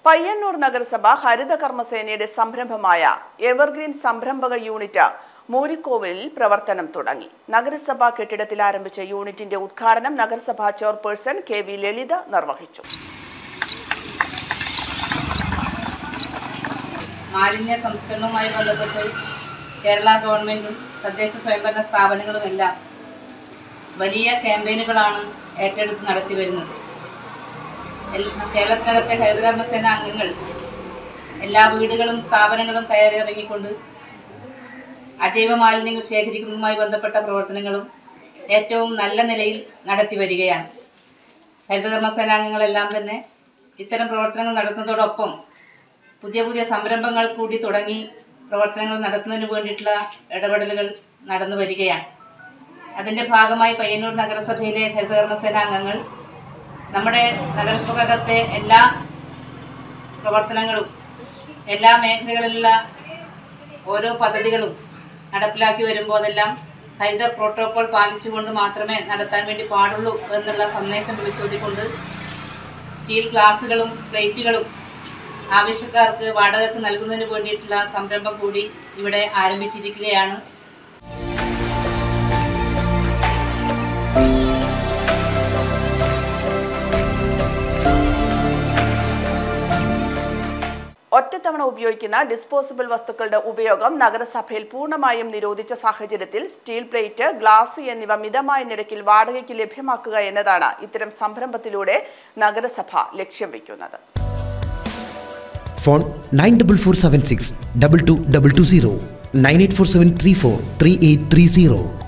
പയ്യന്നൂർ നഗരസഭ ഹരിത കർമ്മസേനയുടെ സംരംഭമായ എവർഗ്രീൻ സംരംഭക യൂണിറ്റ് മൂരിക്കോവിലിൽ പ്രവർത്തനം തുടങ്ങി നഗരസഭാ കെട്ടിടത്തിൽ ആരംഭിച്ച യൂണിറ്റിന്റെ ഉദ്ഘാടനം നഗരസഭാ ചെയർപേഴ്സൺ കെ വി ലളിത നിർവഹിച്ചു മാലിന്യ സംസ്കരണവുമായി ബന്ധപ്പെട്ട് കേരള ഗവൺമെൻറ്റും തദ്ദേശ സ്വയംഭരണ സ്ഥാപനങ്ങളുമെല്ലാം വലിയ ക്യാമ്പയിനുകളാണ് ഏറ്റെടുത്ത് നടത്തി വരുന്നത് എൽ- കേരളത്തിനകത്തെ ഹരിതകർമ്മസേന അംഗങ്ങൾ എല്ലാ വീടുകളും സ്ഥാപനങ്ങളും കയറിയിറങ്ങിക്കൊണ്ട് അജൈവ മാലിന്യങ്ങൾ ശേഖരിക്കുന്നതുമായി ബന്ധപ്പെട്ട പ്രവർത്തനങ്ങളും ഏറ്റവും നല്ല നിലയിൽ നടത്തി വരികയാണ് ഹരിതകർമ്മസേനാംഗങ്ങളെല്ലാം തന്നെ ഇത്തരം പ്രവർത്തനങ്ങൾ നടത്തുന്നതോടൊപ്പം പുതിയ പുതിയ സംരംഭങ്ങൾ കൂടി തുടങ്ങി പ്രവർത്തനങ്ങൾ നടത്തുന്നതിന് വേണ്ടിയിട്ടുള്ള ഇടപെടലുകൾ നടന്നു വരികയാണ് അതിൻ്റെ ഭാഗമായി പയ്യന്നൂർ നഗരസഭയിലെ ഹരിതകർമ്മസേന അംഗങ്ങൾ നമ്മുടെ നഗരസഭകത്തെ എല്ലാ പ്രവർത്തനങ്ങളും എല്ലാ മേഖലകളിലുള്ള ഓരോ പദ്ധതികളും നടപ്പിലാക്കി വരുമ്പോഴെല്ലാം ഹരിത പ്രോട്ടോകോൾ പാലിച്ചുകൊണ്ട് മാത്രമേ നടത്താൻ വേണ്ടി പാടുള്ളൂ എന്നുള്ള സന്ദേശം വിളിച്ചോതിക്കൊണ്ട് സ്റ്റീൽ ഗ്ലാസുകളും പ്ലേറ്റുകളും ആവശ്യക്കാർക്ക് വാടകയ്ക്ക് നൽകുന്നതിന് വേണ്ടിയിട്ടുള്ള സംരംഭം കൂടി ഇവിടെ ആരംഭിച്ചിരിക്കുകയാണ് ഒറ്റത്തവണ ഉപയോഗിക്കുന്ന ഡിസ്പോസിബിൾ വസ്തുക്കളുടെ ഉപയോഗം നഗരസഭയിൽ പൂർണ്ണമായും നിരോധിച്ച സാഹചര്യത്തിൽ സ്റ്റീൽ പ്ലേറ്റ് ഗ്ലാസ് എന്നിവ മിതമായ നിരക്കിൽ വാടകയ്ക്ക് ലഭ്യമാക്കുക എന്നതാണ് ഇത്തരം സംരംഭത്തിലൂടെ നഗരസഭ ലക്ഷ്യം വയ്ക്കുന്നത് phone nine double four seven six double two double two zero nine eight four seven three four three eight three zero